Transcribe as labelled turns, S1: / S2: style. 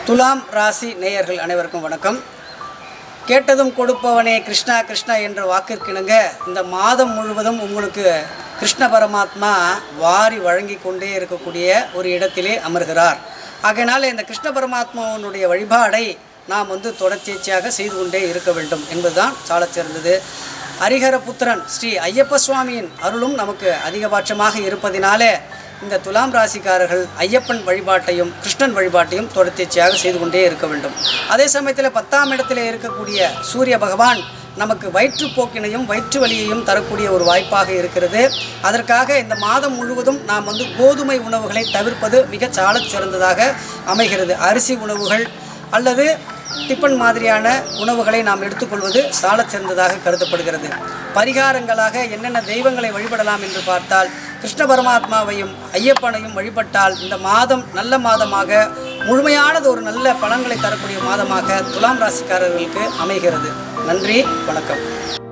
S1: துலாம் ராசி நேயர்கள் அனைவருக்கும் வணக்கம் கேட்டதும் கொடுப்பவனே கிருஷ்ணா கிருஷ்ணா என்ற வாக்கிற்கிணங்க இந்த மாதம் முழுவதும் உங்களுக்கு கிருஷ்ண பரமாத்மா வாரி வழங்கி கொண்டே இருக்கக்கூடிய ஒரு இடத்திலே அமர்கிறார் ஆகையினால இந்த கிருஷ்ண பரமாத்மாவனுடைய வழிபாடை நாம் வந்து தொடர்ச்சியாக செய்து கொண்டே இருக்க வேண்டும் என்பதுதான் சாலச் சிறந்தது ஹரிஹர புத்திரன் ஸ்ரீ ஐயப்ப சுவாமியின் அருளும் நமக்கு அதிகபட்சமாக இருப்பதினாலே இந்த துலாம் ராசிக்காரர்கள் ஐயப்பன் வழிபாட்டையும் கிருஷ்ணன் வழிபாட்டையும் தொடர்ச்சியாக செய்து கொண்டே இருக்க வேண்டும் அதே சமயத்தில் பத்தாம் இடத்தில் இருக்கக்கூடிய சூரிய பகவான் நமக்கு வயிற்றுப்போக்கினையும் வயிற்று வலியையும் தரக்கூடிய ஒரு வாய்ப்பாக இருக்கிறது அதற்காக இந்த மாதம் முழுவதும் நாம் வந்து கோதுமை உணவுகளை தவிர்ப்பது மிக சாலச் சிறந்ததாக அமைகிறது அரிசி உணவுகள் அல்லது டிஃபன் மாதிரியான உணவுகளை நாம் எடுத்துக்கொள்வது சாலச் சிறந்ததாக கருதப்படுகிறது பரிகாரங்களாக என்னென்ன தெய்வங்களை வழிபடலாம் என்று பார்த்தால் கிருஷ்ண பரமாத்மாவையும் ஐயப்பனையும் வழிபட்டால் இந்த மாதம் நல்ல மாதமாக முழுமையானது ஒரு நல்ல பலன்களை தரக்கூடிய மாதமாக துலாம் ராசிக்காரர்களுக்கு அமைகிறது நன்றி வணக்கம்